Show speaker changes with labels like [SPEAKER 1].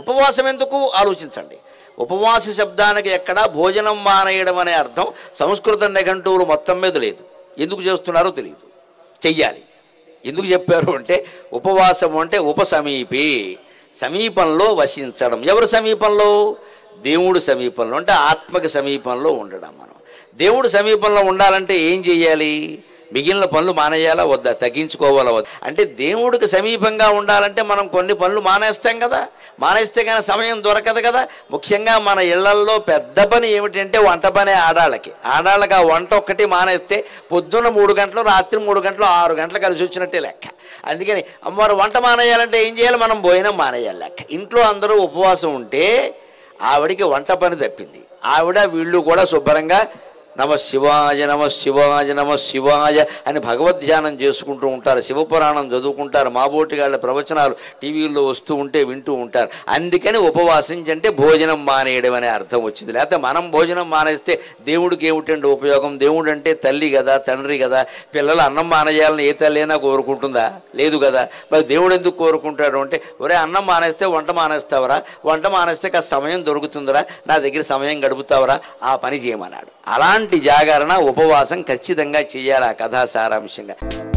[SPEAKER 1] ఉపవాసం ఎందుకు ఆలోచించండి ఉపవాస శబ్దానికి ఎక్కడ భోజనం మానేయడం అనే అర్థం సంస్కృత నిఘంటువులు మొత్తం మీద లేదు ఎందుకు చేస్తున్నారో తెలియదు చెయ్యాలి ఎందుకు చెప్పారు అంటే ఉపవాసం అంటే ఉపసమీపి సమీపంలో వసించడం ఎవరి సమీపంలో దేవుడు సమీపంలో అంటే ఆత్మకి సమీపంలో ఉండడం మనం దేవుడు సమీపంలో ఉండాలంటే ఏం చెయ్యాలి మిగిలిన పనులు మానేయాలా వద్దా తగ్గించుకోవాలా వద్దా అంటే దేవుడికి సమీపంగా ఉండాలంటే మనం కొన్ని పనులు మానేస్తాం కదా మానేస్తే కానీ సమయం దొరకదు కదా ముఖ్యంగా మన ఇళ్లల్లో పెద్ద పని ఏమిటంటే వంట పనే ఆడాళ్ళకి ఆడాళ్ళకి ఆ వంట ఒక్కటి మానేస్తే పొద్దున్న మూడు గంటలు రాత్రి మూడు గంటలు ఆరు గంటలు కలిసి వచ్చినట్టే లెక్క అందుకని అమ్మవారు వంట మానేయాలంటే ఏం చేయాలి మనం భోజనం మానేయాలి లెక్క ఇంట్లో అందరూ ఉపవాసం ఉంటే ఆవిడికి వంట పని తప్పింది ఆవిడ వీళ్ళు కూడా శుభ్రంగా నమ శివాయ నమ శివాయ నమ శివాయ అని భగవద్ ధ్యానం చేసుకుంటూ ఉంటారు శివపురాణం చదువుకుంటారు మాబోటి వాళ్ళ ప్రవచనాలు టీవీల్లో వస్తూ ఉంటే వింటూ ఉంటారు అందుకని ఉపవాసించంటే భోజనం మానేయడం అనే అర్థం వచ్చింది లేకపోతే మనం భోజనం మానేస్తే దేవుడికి ఏమిటండి ఉపయోగం దేవుడు అంటే తల్లి కదా తండ్రి కదా పిల్లలు అన్నం మానేయాలని ఏ తల్లి అయినా కోరుకుంటుందా లేదు కదా మరి దేవుడు ఎందుకు కోరుకుంటాడు అంటే ఒరే అన్నం మానేస్తే వంట మానేస్తావరా వంట మానేస్తే కాస్త సమయం దొరుకుతుందిరా నా దగ్గర సమయం గడుపుతావరా ఆ పని చేయమన్నాడు అలాంటి జాగరణ ఉపవాసం ఖచ్చితంగా చేయాలి ఆ కథా సారాంశంగా